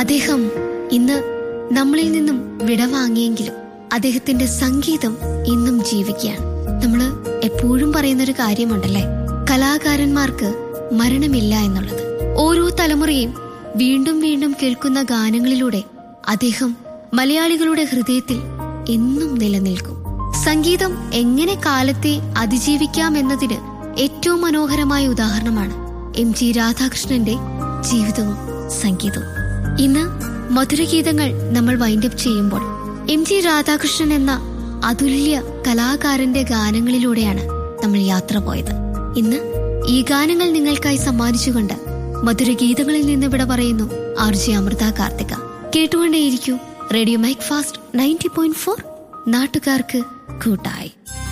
അദ്ദേഹം ഇന്ന് നമ്മളിൽ നിന്നും വിടവാങ്ങിയെങ്കിലും അദ്ദേഹത്തിന്റെ സംഗീതം ഇന്നും ജീവിക്കുകയാണ് നമ്മൾ എപ്പോഴും പറയുന്നൊരു കാര്യമുണ്ടല്ലേ കലാകാരന്മാർക്ക് മരണമില്ല എന്നുള്ളത് ഓരോ തലമുറയും വീണ്ടും വീണ്ടും കേൾക്കുന്ന ഗാനങ്ങളിലൂടെ അദ്ദേഹം മലയാളികളുടെ ഹൃദയത്തിൽ എന്നും നിലനിൽക്കും സംഗീതം എങ്ങനെ കാലത്തെ അതിജീവിക്കാം എന്നതിന് ഏറ്റവും മനോഹരമായ ഉദാഹരണമാണ് എം ജി രാധാകൃഷ്ണന്റെ ജീവിതവും സംഗീതവും ഇന്ന് മധുരഗീതങ്ങൾ നമ്മൾ വൈൻഡപ്പ് ചെയ്യുമ്പോൾ എം ജി രാധാകൃഷ്ണൻ എന്ന അതുല്യ കലാകാരന്റെ ഗാനങ്ങളിലൂടെയാണ് നമ്മൾ യാത്ര പോയത് ഇന്ന് ഈ ഗാനങ്ങൾ നിങ്ങൾക്കായി സമ്മാനിച്ചുകൊണ്ട് മധുരഗീതങ്ങളിൽ നിന്ന് ഇവിടെ പറയുന്നു ആർ ജെ അമൃത കാർത്തിക കേട്ടുകൊണ്ടേയിരിക്കൂ radio mike fast ninety point four നാട്ടുകാർക്ക് കൂട്ടായി